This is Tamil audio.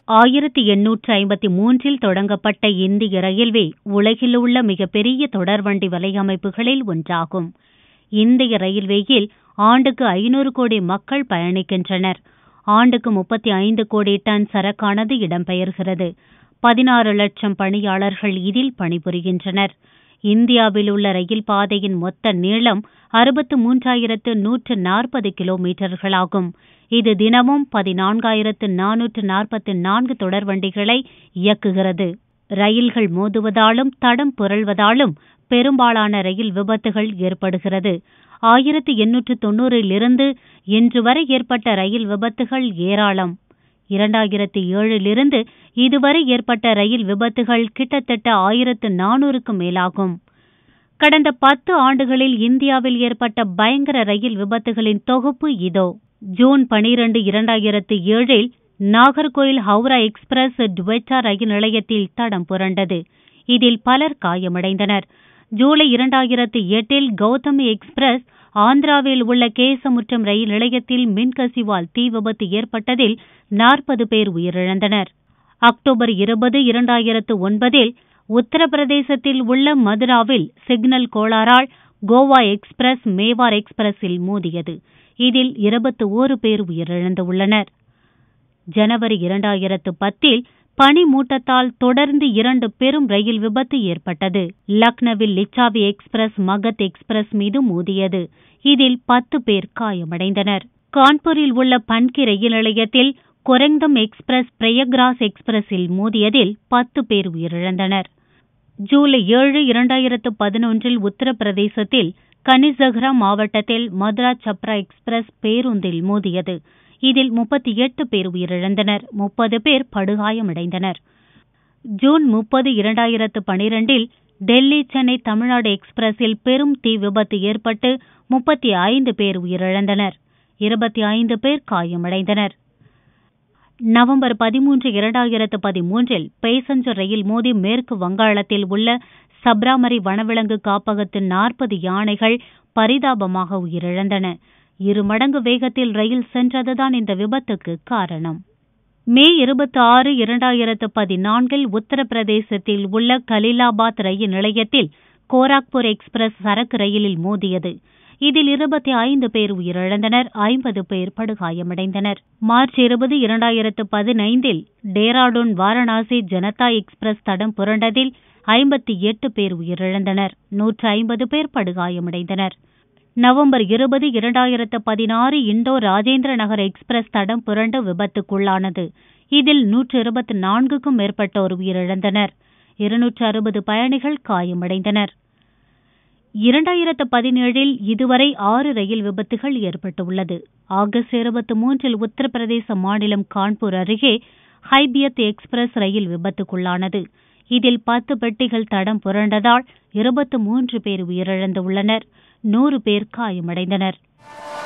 ஆயிரத்தி எண்ணூற்று ஐம்பத்தி மூன்றில் தொடங்கப்பட்ட இந்திய ரயில்வே உலகில் உள்ள மிகப்பெரிய தொடர்வண்டி வலையமைப்புகளில் ஒன்றாகும் இந்திய ரயில்வேயில் ஆண்டுக்கு ஐநூறு கோடி மக்கள் பயணிக்கின்றனர் ஆண்டுக்கு முப்பத்தி ஐந்து கோடி டன் சரக்கானது இடம்பெயர்கிறது பதினாறு லட்சம் பணியாளர்கள் இதில் பணிபுரிகின்றனர் இந்தியாவில் உள்ள ரயில் பாதையின் மொத்த நீளம் அறுபத்து மூன்றாயிரத்து நூற்று நாற்பது கிலோமீட்டர்களாகும் இது தினமும் பதினான்காயிரத்து நானூற்று நாற்பத்தி நான்கு தொடர்வண்டிகளை இயக்குகிறது ரயில்கள் மோதுவதாலும் தடம் புரள்வதாலும் பெரும்பாலான ரயில் விபத்துகள் ஏற்படுகிறது ஆயிரத்து எண்ணூற்று தொன்னூறிலிருந்து இன்று வரை ஏற்பட்ட ரயில் விபத்துகள் ஏராளம் இரண்டாயிரத்தி ஏழிலிருந்து இதுவரை ஏற்பட்ட ரயில் விபத்துகள் கிட்டத்தட்ட ஆயிரத்து நானூறுக்கும் மேலாகும் கடந்த பத்து ஆண்டுகளில் இந்தியாவில் ஏற்பட்ட பயங்கர ரயில் விபத்துகளின் தொகுப்பு இதோ ஜூன் பனிரெண்டு இரண்டாயிரத்து ஏழில் நாகர்கோயில் ஹவுரா எக்ஸ்பிரஸ் டுவெட்டா ரயில் நிலையத்தில் தடம் புரண்டது இதில் பலர் காயமடைந்தனர் ஜூலை இரண்டாயிரத்து எட்டில் கௌதமி எக்ஸ்பிரஸ் ஆந்திராவில் உள்ள கேசமுற்றம் ரயில் நிலையத்தில் மின்கசிவால் தீ விபத்து ஏற்பட்டதில் நாற்பது பேர் உயிரிழந்தனர் அக்டோபர் இருபது இரண்டாயிரத்து ஒன்பதில் உத்தரப்பிரதேசத்தில் உள்ள மதுராவில் சிக்னல் கோளாறால் கோவா எக்ஸ்பிரஸ் மேவார் எக்ஸ்பிரஸில் மோதியது இதில் இருபத்தி ஓரு பேர் உயிரிழந்துள்ளனர் ஜனவரி இரண்டாயிரத்து பத்தில் பனிமூட்டத்தால் தொடர்ந்து இரண்டு பெரும் ரயில் விபத்து ஏற்பட்டது லக்னோவில் லிச்சாவி எக்ஸ்பிரஸ் மகத் எக்ஸ்பிரஸ் மீது மோதியது இதில் பத்து பேர் காயமடைந்தனர் கான்பூரில் உள்ள பன்கி ரயில் நிலையத்தில் கொரெங்தம் எக்ஸ்பிரஸ் பிரயக்ராஸ் எக்ஸ்பிரஸில் மோதியதில் பத்து பேர் உயிரிழந்தனர் ஜூலை ஏழு இரண்டாயிரத்து பதினொன்றில் உத்தரப்பிரதேசத்தில் கனிசஹ்ரா மாவட்டத்தில் மதுரா சப்ரா எக்ஸ்பிரஸ் பேருந்தில் மோதியது இதில் முப்பத்தி எட்டு பேர் உயிரிழந்தனர் முப்பது பேர் படுகாயமடைந்தனர் ஜூன் முப்பது இரண்டாயிரத்து பனிரெண்டில் டெல்லி சென்னை தமிழ்நாடு எக்ஸ்பிரஸில் பெரும் தீ விபத்து ஏற்பட்டு முப்பத்தி ஐந்து பேர் உயிரிழந்தனர் இருபத்தி ஐந்து பேர் காயமடைந்தனர் நவம்பர் பதிமூன்று இரண்டாயிரத்து பதிமூன்றில் பேசஞ்சர் ரயில் மோதி மேற்கு வங்காளத்தில் உள்ள சப்ராமரி வனவிலங்கு காப்பகத்தின் நாற்பது யானைகள் பரிதாபமாக உயிரிழந்தன இரு மடங்கு வேகத்தில் ரயில் சென்றதுதான் இந்த விபத்துக்கு காரணம் மே இருபத்தி ஆறு இரண்டாயிரத்து பதினான்கில் உத்தரப்பிரதேசத்தில் உள்ள கலீலாபாத் ரயில் நிலையத்தில் கோராக்பூர் எக்ஸ்பிரஸ் சரக்கு ரயிலில் மோதியது இதில் இருபத்தி ஐந்து பேர் உயிரிழந்தனர் ஐம்பது பேர் படுகாயமடைந்தனர் மார்ச் இருபது இரண்டாயிரத்து பதினைந்தில் டேராடூன் வாரணாசி ஜனதா எக்ஸ்பிரஸ் தடம் புரண்டதில் ஐம்பத்தி எட்டு பேர் உயிரிழந்தனர் நூற்று ஐம்பது பேர் படுகாயமடைந்தனர் நவம்பர் இருபது இரண்டாயிரத்து பதினாறு இண்டோ ராஜேந்திர நகர் எக்ஸ்பிரஸ் தடம் புரண்டு விபத்துக்குள்ளானது இதில் நூற்று இருபத்தி நான்குக்கும் மேற்பட்டோர் உயிரிழந்தனர் இருநூற்று அறுபது பயணிகள் காயமடைந்தனர் இரண்டாயிரத்து பதினேழில் இதுவரை ஆறு ரயில் விபத்துகள் ஏற்பட்டுள்ளது ஆகஸ்ட் இருபத்தி மூன்றில் உத்தரப்பிரதேச மாநிலம் கான்பூர் அருகே ஹைபியத் எக்ஸ்பிரஸ் ரயில் விபத்துக்குள்ளானது இதில் பத்து பெட்டிகள் தடம் புரண்டதால் இருபத்து மூன்று பேர் உயிரிழந்துள்ளனர் நூறு பேர் காயமடைந்தனர்